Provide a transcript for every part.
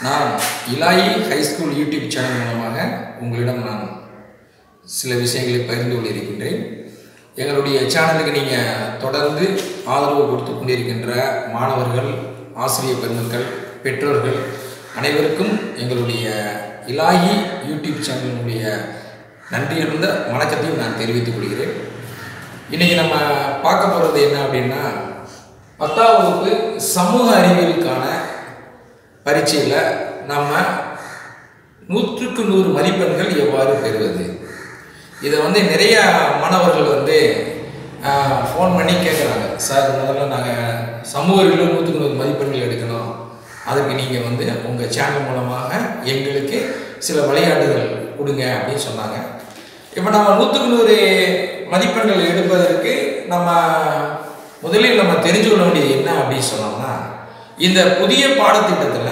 நான் இலாயி high school YouTube channel மூலமாக உங்களிடம் நான் சில விஷயங்களை பகிர்ந்து கொண்டிருக்கின்றேன் எங்களுடைய சேனலுக்கு நீங்கள் தொடர்ந்து ஆதரவு கொடுத்து கொண்டிருக்கின்ற மாணவர்கள் ஆசிரியர் பெருமக்கள் பெற்றோர்கள் அனைவருக்கும் எங்களுடைய இலாயி யூடியூப் சேனலினுடைய நன்றியிருந்த வணக்கத்தையும் நான் தெரிவித்துக் கொள்கிறேன் இன்றைக்கி நம்ம பார்க்க போகிறது என்ன அப்படின்னா பத்தாம் வகுப்பு சமூக அறிவியலுக்கான பரீட்சையில் நம்ம நூற்றுக்கு நூறு மதிப்பெண்கள் எவ்வாறு பெறுவது இதை வந்து நிறைய மாணவர்கள் வந்து ஃபோன் பண்ணி கேட்குறாங்க சார் முதல்ல நாங்கள் சமூக அறிவியல் நூற்றுக்கு நூறு மதிப்பெண்கள் எடுக்கணும் அதுக்கு நீங்கள் வந்து உங்கள் சேனல் மூலமாக எங்களுக்கு சில வழிகாட்டுதல் கொடுங்க அப்படின்னு சொன்னாங்க இப்போ நம்ம நூற்றுக்கு நூறு மதிப்பெண்கள் எடுப்பதற்கு நம்ம முதலில் நம்ம தெரிஞ்சு கொள்ள வேண்டியது என்ன அப்படின்னு சொன்னோம்னா இந்த புதிய பாடத்திட்டத்தில்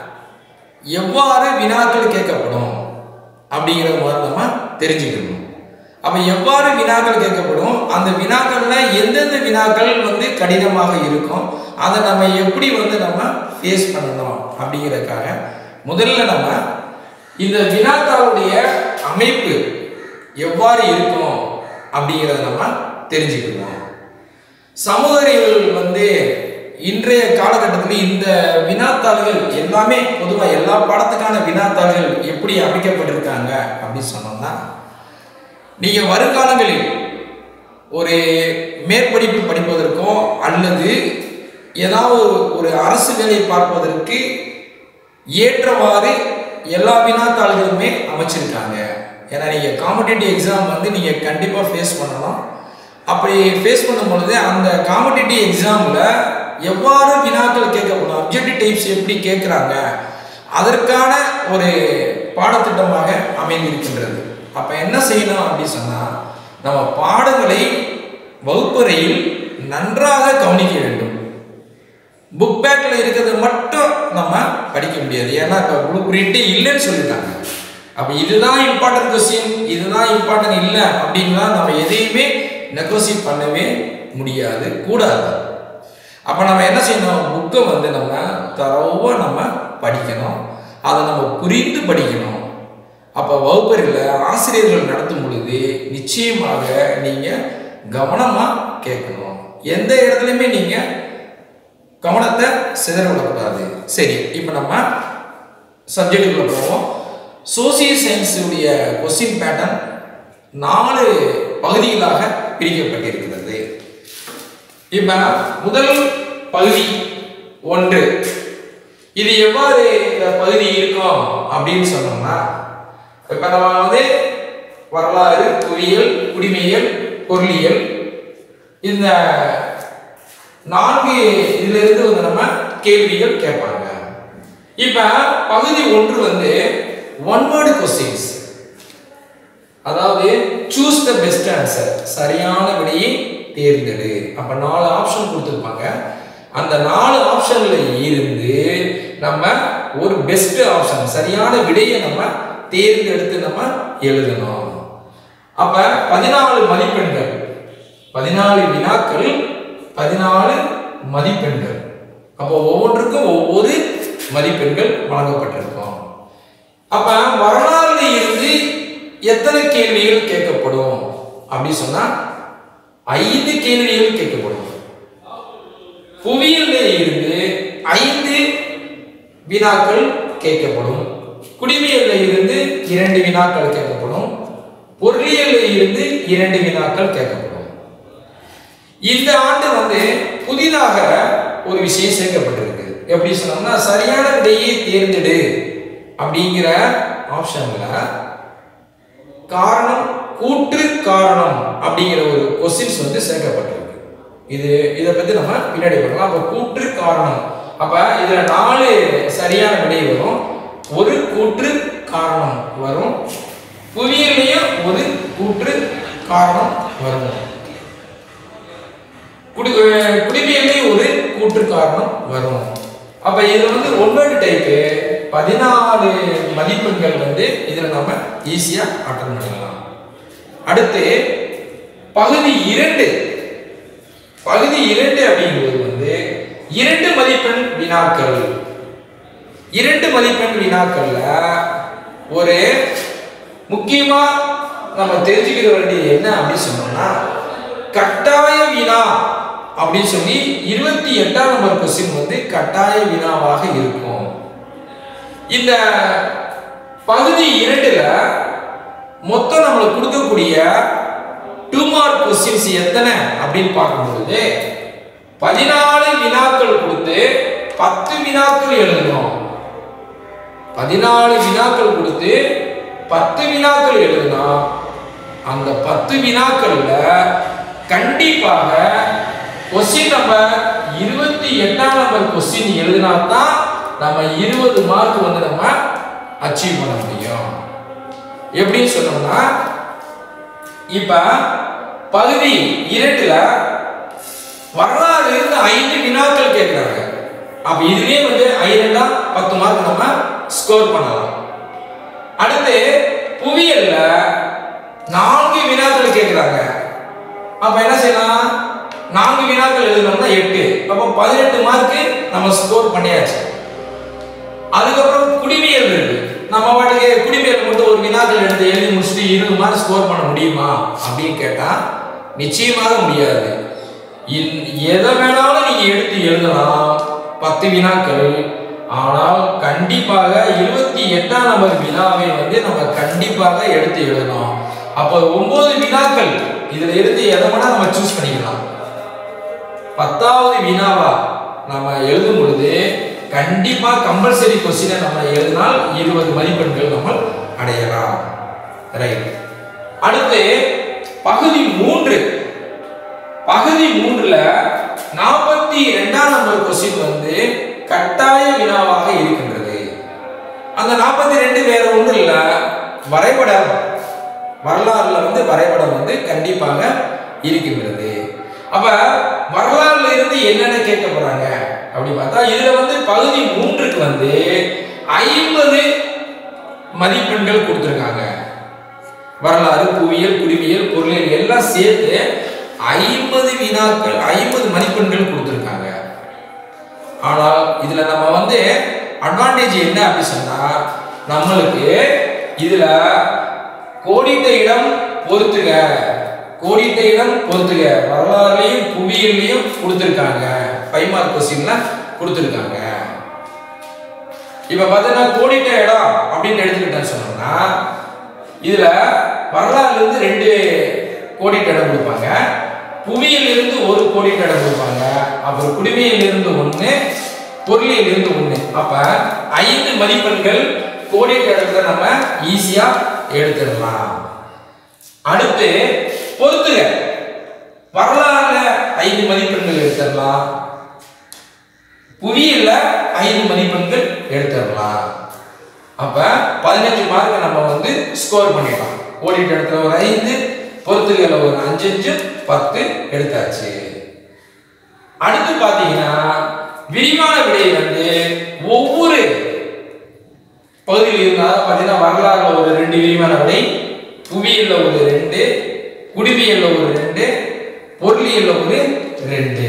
எவ்வாறு வினாக்கள் கேட்கப்படும் அப்படிங்கிறத முதல்ல நம்ம தெரிஞ்சுக்கணும் அப்போ எவ்வாறு வினாக்கள் கேட்கப்படும் அந்த வினாக்களில் எந்தெந்த வினாக்கள் வந்து கடினமாக இருக்கும் அதை நம்ம எப்படி வந்து நம்ம ஃபேஸ் பண்ணணும் அப்படிங்கிறதுக்காக முதல்ல நம்ம இந்த வினாத்தாளுடைய அமைப்பு எவ்வாறு இருக்கும் அப்படிங்கிறத நம்ம தெரிஞ்சுக்கணும் சமூக அறிவியல் வந்து இன்றைய காலகட்டத்தில் இந்த வினாத்தாள்கள் எல்லாமே பொதுவாக எல்லா பாடத்துக்கான வினாத்தாள்கள் எப்படி அமைக்கப்பட்டிருக்காங்க அப்படின்னு சொன்னோம்னா நீங்கள் வருங்காலங்களில் ஒரு மேற்படிப்பு படிப்பதற்கோ அல்லது ஏதாவது ஒரு அரசு வேலை பார்ப்பதற்கு ஏற்றவாறு எல்லா வினாத்தாள்களுமே அமைச்சிருக்காங்க ஏன்னா நீங்கள் காம்படிட்டிவ் எக்ஸாம் வந்து நீங்கள் கண்டிப்பாக ஃபேஸ் பண்ணணும் அப்படி ஃபேஸ் பண்ணும் பொழுது அந்த காம்படிட்டிவ் எக்ஸாமில் எவ்வாறு வினாக்கள் கேட்கப்படும் அப்ஜெக்டிவ் டைப்ஸ் எப்படி கேட்குறாங்க அதற்கான ஒரு பாடத்திட்டமாக அமைந்திருக்கின்றது அப்போ என்ன செய்யணும் அப்படின்னு சொன்னால் நம்ம பாடங்களை வகுப்பறையில் நன்றாக கவனிக்க வேண்டும் புக் பேக்கில் இருக்கிறது மட்டும் நம்ம படிக்க முடியாது ஏன்னா இப்போ ப்ளூ பிரிண்ட்டே இல்லைன்னு சொல்லிட்டாங்க அப்போ இதுதான் இம்பார்ட்டன்ட் கொஸ்டின் இதுதான் இம்பார்ட்டன்ட் இல்லை அப்படின்னா நம்ம எதையுமே நெகோசியேட் பண்ணவே முடியாது கூடாது அப்போ நம்ம என்ன செய்யணும் புக்கை வந்து நம்ம தரவாக நம்ம படிக்கணும் அதை நம்ம புரிந்து படிக்கணும் அப்போ வகுப்பறையில் ஆசிரியர்கள் நடத்தும் பொழுது நிச்சயமாக நீங்கள் கவனமாக கேட்கணும் எந்த இடத்துலையுமே நீங்கள் கவனத்தை சிதற விடக்கூடாது சரி இப்போ நம்ம சப்ஜெக்டுக்குள்ள போவோம் சோசியல் சயின்ஸுடைய கொஸ்டின் பேட்டர்ன் நாலு பகுதிகளாக பிரிக்கப்பட்டிருக்கிறது இப்போ முதல் பகுதி ஒன்று இது எவ்வாறு இந்த பகுதி இருக்கும் அப்படின்னு சொன்னோம்னா இப்போ நம்ம வந்து வரலாறு புவியியல் குடிமையியல் பொருளியல் இந்த நான்கு இதுல இருந்து வந்து நம்ம கேள்விகள் கேட்பாங்க இப்ப பகுதி ஒன்று வந்து ஒன் வேர்டு கொஸ்டின்ஸ் அதாவது சூஸ் த பெஸ்ட் ஆன்சர் சரியான விடையை தேர்ந்தெடு அப்ப நாலு ஆப்ஷன் கொடுத்துருப்பாங்க அந்த நாலு ஆப்ஷன்ல இருந்து நம்ம ஒரு பெஸ்ட் ஆப்ஷன் சரியான விடையை நம்ம தேர்ந்தெடுத்து நம்ம எழுதணும் அப்ப பதினாலு மதிப்பெண்கள் பதினாலு வினாக்கள் பதினாலு மதிப்பெண்கள் அப்போ ஒவ்வொன்றுக்கும் ஒவ்வொரு மதிப்பெண்கள் வழங்கப்பட்டிருக்கும் அப்ப வரலாறுல இருந்து எத்தனை கேள்விகள் கேட்கப்படும் அப்படின்னு சொன்னா ஐந்து கேள்விகள் கேட்கப்படும் புவியியல்ல இருந்து ஐந்து வினாக்கள் கேட்கப்படும் குடிமையில இருந்து இரண்டு வினாக்கள் கேட்கப்படும் பொருளியல்ல இருந்து இரண்டு வினாக்கள் கேட்கப்படும் இந்த ஆண்டு வந்து புதிதாக ஒரு விஷயம் சேர்க்கப்பட்டிருக்கு எப்படி சொன்னோம்னா சரியான விடையை தேர்ந்தெடு அப்படிங்கிற ஆப்ஷன்ல காரணம் கூற்று காரணம் அப்படிங்கிற ஒரு கொஸ்டின்ஸ் வந்து சேர்க்கப்பட்டிருக்கு இது இதை பத்தி நம்ம பின்னாடி பார்க்கலாம் அப்போ கூற்று காரணம் அப்ப இதுல நாலு சரியான விடை வரும் ஒரு கூற்று காரணம் வரும் புவியிலையும் ஒரு கூற்று காரணம் வரும் குடி குடிமையிலையும் ஒரு கூற்று காரணம் வரும் அப்ப இதுல வந்து ஒன்பது டைப்பு பதினாலு மதிப்பெண்கள் வந்து இதுல நம்ம ஈஸியா அட்டன் பண்ணலாம் அடுத்து பகுதி இரண்டு பகுதி இரண்டு அப்படிங்கிறது வந்து இரண்டு மதிப்பெண் வினாக்கள் இரண்டு மதிப்பெண் வினாக்கள்ல ஒரு முக்கியமா நம்ம தெரிஞ்சுக்கிற வேண்டியது என்ன அப்படின்னு சொன்னோம்னா கட்டாய வினா அப்படின்னு சொல்லி இருபத்தி எட்டாம் நம்பர் கொஸ்டின் வந்து கட்டாய வினாவாக இருக்கும் இந்த பகுதி இரண்டுல மொத்தம் நம்மளுக்கு கொடுக்கக்கூடிய டூ மார்க் கொஸ்டின்ஸ் எத்தனை அப்படின்னு பார்க்கும்போது பதினாலு வினாக்கள் கொடுத்து பத்து வினாக்கள் எழுதணும் பதினாலு வினாக்கள் கொடுத்து பத்து வினாக்கள் எழுதுனா அந்த பத்து வினாக்கள்ல கண்டிப்பாக கொஸ்டின் நம்பர் இருபத்தி எட்டாம் நம்பர் கொஸ்டின் எழுதினா தான் நம்ம இருபது மார்க் வந்து நம்ம அச்சீவ் பண்ண முடியும் எப்படின்னு சொன்னோம்னா இப்ப பகுதி இரண்டுல வரலாறு இருந்து ஐந்து வினாக்கள் கேட்கிறாங்க அப்ப இதுலயே வந்து ஐந்துனா பத்து மார்க் நம்ம ஸ்கோர் பண்ணலாம் அடுத்து புவியியல்ல நான்கு வினாக்கள் கேட்கிறாங்க அப்ப என்ன செய்யலாம் நான்கு வினாக்கள் எழுதணும்னா எட்டு அப்போ பதினெட்டு மார்க்கு நம்ம ஸ்கோர் பண்ணியாச்சு அதுக்கப்புறம் குடிமையல் இருக்கு நம்ம பாட்டுக்கு குடிமையல் மட்டும் ஒரு வினாக்கள் எடுத்து எழுதி முடிச்சுட்டு இருபது மார்க் ஸ்கோர் பண்ண முடியுமா அப்படின்னு கேட்டா நிச்சயமாக முடியாது இன்- எதை வேணாலும் நீங்க எடுத்து எழுதலாம் பத்து வினாக்கள் ஆனால் கண்டிப்பாக இருபத்தி எட்டாம் நம்பர் வினாவை வந்து நம்ம கண்டிப்பாக எடுத்து எழுதணும் அப்போ ஒன்பது வினாக்கள் இதுல இருந்து எதை வேணா நம்ம சூஸ் பண்ணிக்கலாம் பத்தாவது வினாவா நம்ம எழுதும் பொழுது கண்டிப்பா கம்பல்சரி கொஸ்டினை நம்ம எழுதினால் இருபது மதிப்பெண்கள் நம்ம அடையலாம் ரைட் அடுத்து பகுதி மூன்று பகுதி மூன்றுல நாற்பத்தி ரெண்டாம் நம்பர் கொஸ்டின் வந்து கட்டாய வினாவாக இருக்கின்றது அந்த நாற்பத்தி ரெண்டு வேற ஒன்றும் இல்ல வரைபடம் வரலாறுல வந்து வரைபடம் வந்து கண்டிப்பாக இருக்கின்றது அப்ப வரலாறுல இருந்து என்னென்ன கேட்க போறாங்க அப்படி பார்த்தா இதுல வந்து பகுதி மூன்றுக்கு வந்து ஐம்பது மதிப்பெண்கள் கொடுத்துருக்காங்க வரலாறு புவியியல் குடிமியல் பொருளியல் எல்லாம் சேர்த்து ஐம்பது வினாக்கள் ஐம்பது மதிப்பெண்கள் கொடுத்துருக்காங்க ஆனால் இதுல நம்ம வந்து அட்வான்டேஜ் என்ன அப்படி சொன்னா நம்மளுக்கு இதுல கோடிட்ட இடம் பொறுத்துக கோடிட்ட இடம் பொறுத்துக வரலாறுலையும் புவியியல்லையும் கொடுத்துருக்காங்க ஃபைவ் மார்க் கொஸ்டின்ல கொடுத்துருக்காங்க இப்ப பார்த்தீங்கன்னா கோடிட்ட இடம் அப்படின்னு எடுத்துக்கிட்டேன்னு சொன்னோம்னா இதுல வரலாறுல இருந்து ரெண்டு கோடிட்ட இடம் கொடுப்பாங்க புவியியல் இருந்து ஒரு கோடிட்ட இடம் கொடுப்பாங்க அப்புறம் குடிமையில் இருந்து ஒண்ணு பொருளியல் இருந்து ஒண்ணு அப்ப ஐந்து மதிப்பெண்கள் கோடிட்ட இடத்துல நம்ம ஈஸியா எடுத்துடலாம் அடுத்து பொறுத்துக வரலாறுல ஐந்து மதிப்பெண்கள் எடுத்துடலாம் புவியியல்ல ஐந்து மதிப்பெண்கள் எடுத்துடலாம் அப்ப பதினஞ்சு மார்க் நம்ம வந்து ஸ்கோர் பண்ணிடலாம் ஓடிட்ட இடத்துல ஒரு ஐந்து பொறுத்துகளை ஒரு அஞ்சு அஞ்சு பத்து எடுத்தாச்சு அடுத்து பாத்தீங்கன்னா விரிவான விடை வந்து ஒவ்வொரு பகுதியில் இருந்தாலும் பார்த்தீங்கன்னா வரலாறுல ஒரு ரெண்டு விரிவான விடை புவியியல்ல ஒரு ரெண்டு குடிமியல்ல ஒரு ரெண்டு பொருளியல்ல ஒரு ரெண்டு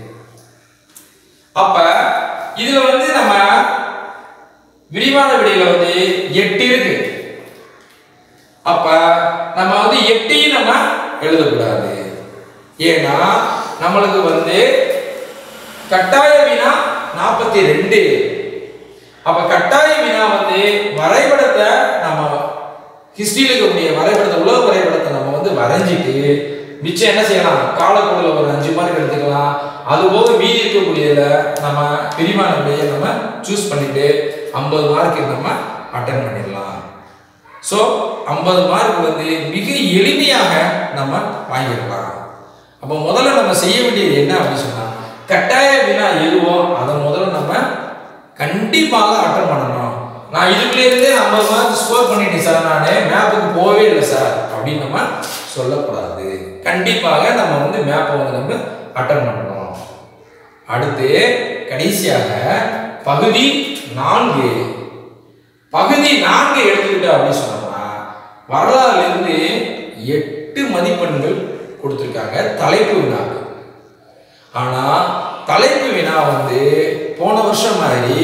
அப்ப இதுல வந்து நம்ம விரிவான விடையில வந்து எட்டு இருக்கு அப்ப நம்ம வந்து எட்டையும் நம்ம எழுதக்கூடாது ஏன்னா நம்மளுக்கு வந்து கட்டாய வினா நாற்பத்தி ரெண்டு அப்ப கட்டாய வினா வந்து வரைபடத்தை நம்ம ஹிஸ்டரியில் இருக்கக்கூடிய வரைபடத்தை உலக வரைபடத்தை நம்ம வந்து வரைஞ்சிட்டு மிச்சம் என்ன செய்யலாம் காலக்கோடில் ஒரு அஞ்சு மார்க் எடுத்துக்கலாம் அது போக மீதி இருக்கக்கூடியதுல நம்ம விரிவான விடையை நம்ம சூஸ் பண்ணிட்டு ஐம்பது மார்க்கு நம்ம அட்டன் பண்ணிடலாம் ஸோ ஐம்பது மார்க் வந்து மிக எளிமையாக நம்ம வாங்கிடலாம் அப்போ முதல்ல நம்ம செய்ய வேண்டியது என்ன அப்படின்னு சொன்னா கட்டாய வினா எதுவோ அதை முதல்ல நம்ம கண்டிப்பாக அட்டன் பண்ணணும் நான் இதுக்குள்ள இருந்தே ஐம்பது மார்க் ஸ்கோர் பண்ணிட்டேன் சார் நான் மேப்புக்கு போகவே இல்லை சார் அப்படின்னு நம்ம சொல்லக்கூடாது கண்டிப்பாக நம்ம வந்து மேப்பை வந்து நம்ம அட்டன் பண்ணணும் அடுத்து கடைசியாக பகுதி நான்கு பகுதி நான்கு எடுத்துக்கிட்டோம் அப்படின்னு சொன்னோம்னா வரலாறுல இருந்து எட்டு மதிப்பெண்கள் கொடுத்துருக்காங்க தலைப்பு வினாக்கு ஆனா தலைப்பு வினா வந்து போன வருஷம் மாதிரி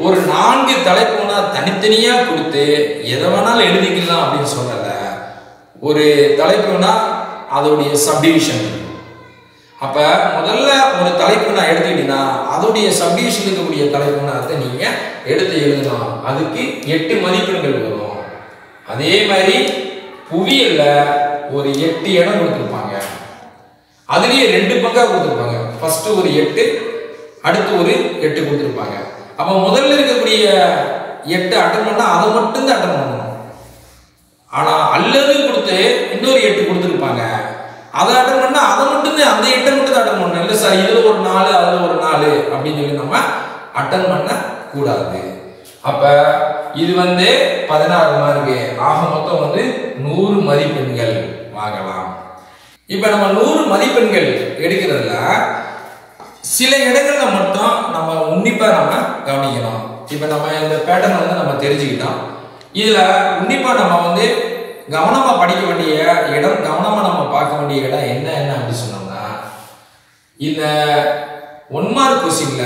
ஒரு நான்கு தலைப்புனா தனித்தனியா கொடுத்து எதை வேணாலும் எழுதிக்கலாம் அப்படின்னு சொல்லல ஒரு தலைப்புனா அதோடைய சப்டிவிஷன் அப்ப முதல்ல ஒரு தலைப்பு நான் எடுத்துக்கிட்டீங்கன்னா அதோடைய சப்டிவிஷன் இருக்கக்கூடிய தலைப்புனாத்தை நீங்க எடுத்து எழுதணும் அதுக்கு எட்டு மதிப்பெண்கள் வரும் அதே மாதிரி புவியியல்ல ஒரு எட்டு இடம் கொடுத்துருப்பாங்க அதுலயே ரெண்டு பங்கா கொடுத்துருப்பாங்க ஃபர்ஸ்ட் ஒரு எட்டு அடுத்து ஒரு எட்டு கொடுத்துருப்பாங்க அப்ப முதல்ல இருக்கக்கூடிய எட்டு அட்டன் பண்ணா அதை மட்டும்தான் அட்டன் பண்ணணும் ஆனா அல்லது கொடுத்து இன்னொரு எட்டு கொடுத்துருப்பாங்க அதை அட்டன் பண்ணா அதை மட்டும்தான் அந்த எட்டை மட்டும் தான் அட்டன் பண்ணணும் இல்லை சார் இதுல ஒரு நாலு அதுல ஒரு நாலு அப்படின்னு சொல்லி நம்ம அட்டன் பண்ண கூடாது அப்ப இது வந்து பதினாறு மார்க்கு ஆக மொத்தம் வந்து நூறு மதிப்பெண்கள் வாங்கலாம் இப்ப நம்ம நூறு மதிப்பெண்கள் எடுக்கிறதுல சில இடங்கள்ல மட்டும் நம்ம உன்னிப்பா நம்ம கவனிக்கணும் இப்ப நம்ம இந்த பேட்டர்ன் வந்து நம்ம தெரிஞ்சுக்கிட்டோம் இதுல உன்னிப்பா நம்ம வந்து கவனமா படிக்க வேண்டிய இடம் கவனமா நம்ம பார்க்க வேண்டிய இடம் என்ன என்ன அப்படி சொன்னோம்னா இந்த ஒன் மார்க் கொஸ்டின்ல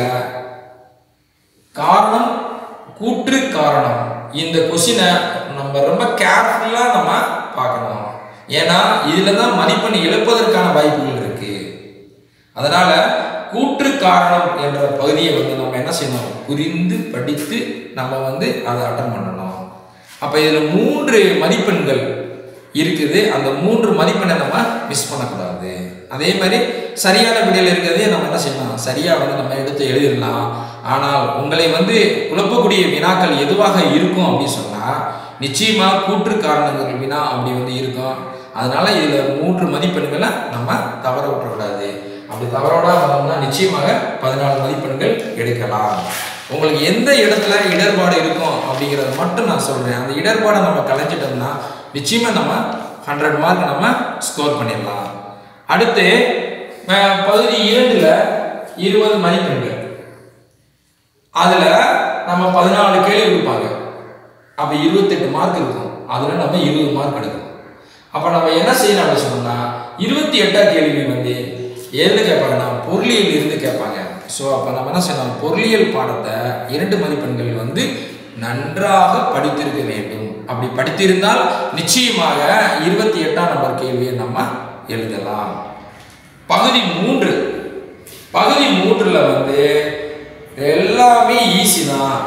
காரணம் கூற்று காரணம் இந்த கொஸ்டினை நம்ம ரொம்ப கேர்ஃபுல்லா நம்ம பார்க்கணும் ஏன்னா இதுல தான் மதிப்பெண் இழப்பதற்கான வாய்ப்புகள் இருக்கு அதனால கூற்று காரணம் என்ற பகுதியை வந்து நம்ம என்ன செய்யணும் புரிந்து படித்து நம்ம வந்து அதை அட்டன் பண்ணணும் அப்ப இதுல மூன்று மதிப்பெண்கள் இருக்குது அந்த மூன்று மதிப்பெண்ணை நம்ம மிஸ் பண்ணக்கூடாது அதே மாதிரி சரியான விடையில் இருக்கிறதே நம்ம என்ன செய்யலாம் சரியா வந்து நம்ம எடுத்து எழுதிடலாம் ஆனால் உங்களை வந்து குழப்பக்கூடிய வினாக்கள் எதுவாக இருக்கும் அப்படின்னு சொன்னா நிச்சயமா கூற்று காரணங்கள் வினா அப்படி வந்து இருக்கும் அதனால இதுல மூன்று மதிப்பெண்களை நம்ம தவற விட்டுறக்கூடாது அப்படி தவறோட வந்தோம்னா நிச்சயமாக பதினாலு மதிப்பெண்கள் எடுக்கலாம் உங்களுக்கு எந்த இடத்துல இடர்பாடு இருக்கும் அப்படிங்கிறத மட்டும் நான் சொல்றேன் அந்த இடர்பாடை நம்ம கலைஞ்சிட்டோம்னா நிச்சயமா நம்ம ஹண்ட்ரட் மார்க் நம்ம ஸ்கோர் பண்ணிடலாம் அடுத்து அஹ், பகுதி இரண்டுல இருபது மதிப்பெண்கள் அதுல நம்ம பதினாலு கேள்வி கொடுப்பாங்க அப்ப இருபத்தெட்டு மார்க் இருக்கும் அதுல நம்ம இருபது மார்க் எடுக்கணும் அப்ப நம்ம என்ன செய்யணும் அப்படின்னு சொன்னோம்னா இருபத்தி எட்டாம் கேள்வி வந்து எதுல கேட்பாங்கன்னா பொருளியல் இருந்து கேட்பாங்க ஸோ அப்ப நம்ம என்ன செய்யணும் பொருளியல் பாடத்தை இரண்டு மதிப்பெண்கள் வந்து நன்றாக படித்திருக்க வேண்டும் அப்படி படித்திருந்தால் நிச்சயமாக இருபத்தி எட்டாம் நம்பர் கேள்வியை நம்ம எழுதலாம் பகுதி மூன்று பகுதி மூன்றுல வந்து எல்லாமே ஈஸி தான்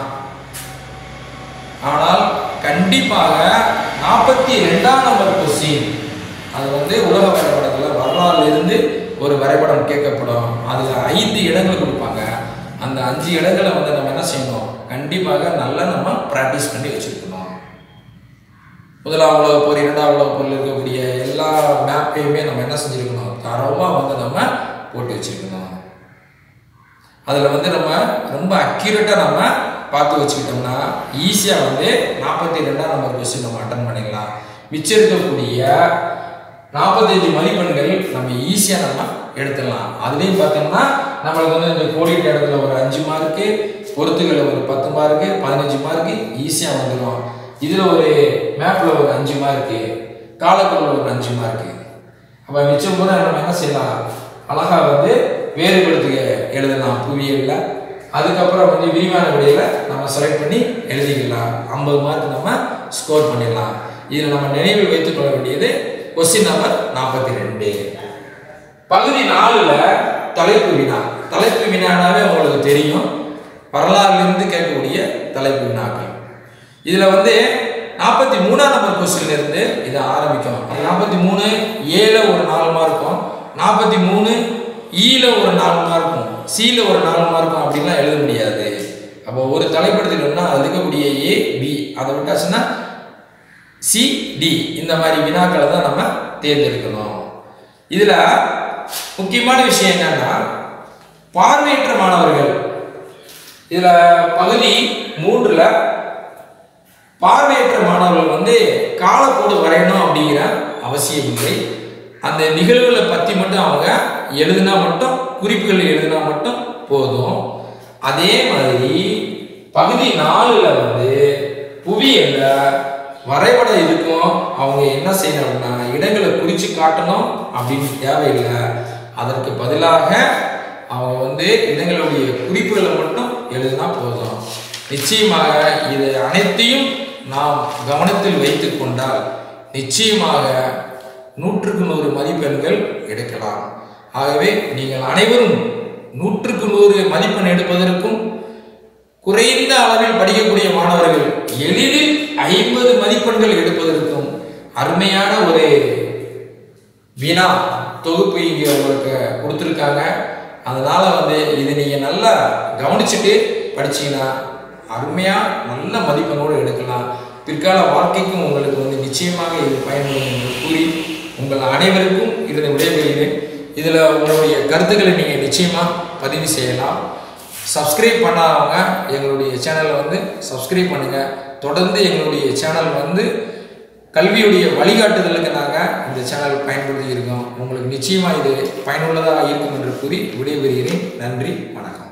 ஆனால் கண்டிப்பாக நாற்பத்தி ரெண்டாம் நம்பர் கொஸ்டின் அது வந்து உலக வரைபடத்தில் வரலாறுல இருந்து ஒரு வரைபடம் கேட்கப்படும் அதில் ஐந்து இடங்கள் கொடுப்பாங்க அந்த அஞ்சு இடங்களை வந்து நம்ம என்ன செய்யணும் கண்டிப்பாக நல்லா நம்ம ப்ராக்டிஸ் பண்ணி வச்சுருக்கணும் முதலாம் உலக போர் இரண்டாம் உலக போரில் இருக்கக்கூடிய எல்லா மேப்பையுமே நம்ம என்ன செஞ்சுருக்கணும் தரமாக வந்து நம்ம போட்டு வச்சிருக்கணும் அதில் வந்து நம்ம ரொம்ப அக்யூரேட்டாக நம்ம பார்த்து வச்சுக்கிட்டோம்னா ஈஸியாக வந்து நாற்பத்தி ரெண்டாம் நம்பர் கொஸ்டின் நம்ம அட்டன் பண்ணிடலாம் மிச்சம் இருக்கக்கூடிய நாற்பத்தஞ்சு மதிப்பெண்கள் நம்ம ஈஸியாக நம்ம எடுத்துடலாம் அதுலேயும் பார்த்தோம்னா நம்மளுக்கு வந்து இந்த கோடிட்ட இடத்துல ஒரு அஞ்சு மார்க்கு பொறுத்துகளில் ஒரு பத்து மார்க்கு பதினஞ்சு மார்க்கு ஈஸியாக வந்துடும் இதில் ஒரு மேப்பில் ஒரு அஞ்சு மார்க்கு காலக்கோளில் ஒரு அஞ்சு மார்க்கு அப்போ மிச்சம் பூரா நம்ம என்ன செய்யலாம் அழகா வந்து வேறுபடுத்துக எழுதலாம் புவியியல்ல அதுக்கப்புறம் வந்து விரிவான விடையில நம்ம செலக்ட் பண்ணி எழுதிக்கலாம் ஐம்பது மார்க் நம்ம ஸ்கோர் பண்ணிடலாம் இதில் நம்ம நினைவில் வைத்துக் கொள்ள வேண்டியது கொஸ்டின் நம்பர் நாற்பத்தி ரெண்டு பகுதி நாலுல தலைப்பு வினா தலைப்பு வினானாவே உங்களுக்கு தெரியும் வரலாறுலேருந்து கேட்கக்கூடிய தலைப்பு வினாக்கள் இதுல வந்து நாற்பத்தி மூணாம் நம்பர் கொஸ்டின்ல இருந்து இதை ஆரம்பிக்கும் நாற்பத்தி மூணு ஏல ஒரு நாலு மார்க்கும் நாற்பத்தி மூணு ஈல ஒரு நாலு மார்க்கும் சில ஒரு நாலு மார்க்கும் அப்படின்லாம் எழுத முடியாது அப்போ ஒரு தலைப்படுத்தணும்னா அது இருக்கக்கூடிய ஏ பி அதை விட்டாச்சுன்னா சி டி இந்த மாதிரி வினாக்களை தான் நம்ம தேர்ந்தெடுக்கணும் இதுல முக்கியமான விஷயம் என்னன்னா பார்வையற்ற மாணவர்கள் இதுல பகுதி மூன்றுல பார்வையற்ற மாணவர்கள் வந்து காலக்கோடு வரையணும் அப்படிங்கிற அவசியம் இல்லை அந்த நிகழ்வுகளை பற்றி மட்டும் அவங்க எழுதினா மட்டும் குறிப்புகள் எழுதினா மட்டும் போதும் அதே மாதிரி பகுதி நாலுல வந்து புவியியல்ல வரைபடம் இருக்கும் அவங்க என்ன செய்யணும்னா இடங்களை குறித்து காட்டணும் அப்படின்னு தேவையில்லை அதற்கு பதிலாக அவங்க வந்து இடங்களுடைய குறிப்புகளை மட்டும் எழுதினா போதும் நிச்சயமாக இது அனைத்தையும் நாம் கவனத்தில் வைத்துக் கொண்டால் நிச்சயமாக நூற்றுக்கு நூறு மதிப்பெண்கள் எடுக்கலாம் ஆகவே நீங்கள் அனைவரும் நூற்றுக்கு நூறு மதிப்பெண் எடுப்பதற்கும் குறைந்த அளவில் படிக்கக்கூடிய மாணவர்கள் எளிதில் ஐம்பது மதிப்பெண்கள் எடுப்பதற்கும் அருமையான ஒரு வினா தொகுப்பு இங்கே உங்களுக்கு கொடுத்துருக்காங்க அதனால வந்து இது நீங்கள் நல்லா கவனிச்சுட்டு படிச்சீங்கன்னா அருமையாக நல்ல மதிப்பெண்ணோடு எடுக்கலாம் பிற்கால வாழ்க்கைக்கும் உங்களுக்கு வந்து நிச்சயமாக இது பயன்படும் என்று கூறி உங்கள் அனைவருக்கும் இதில் விடைபெறுகிறேன் இதில் உங்களுடைய கருத்துக்களை நீங்கள் நிச்சயமாக பதிவு செய்யலாம் சப்ஸ்கிரைப் பண்ணாதவங்க எங்களுடைய சேனலை வந்து சப்ஸ்கிரைப் பண்ணுங்கள் தொடர்ந்து எங்களுடைய சேனல் வந்து கல்வியுடைய வழிகாட்டுதலுக்கு நாங்கள் இந்த சேனல் பயன்படுத்தி இருக்கோம் உங்களுக்கு நிச்சயமாக இது பயனுள்ளதாக இருக்கும் என்று கூறி விடைபெறுகிறேன் நன்றி வணக்கம்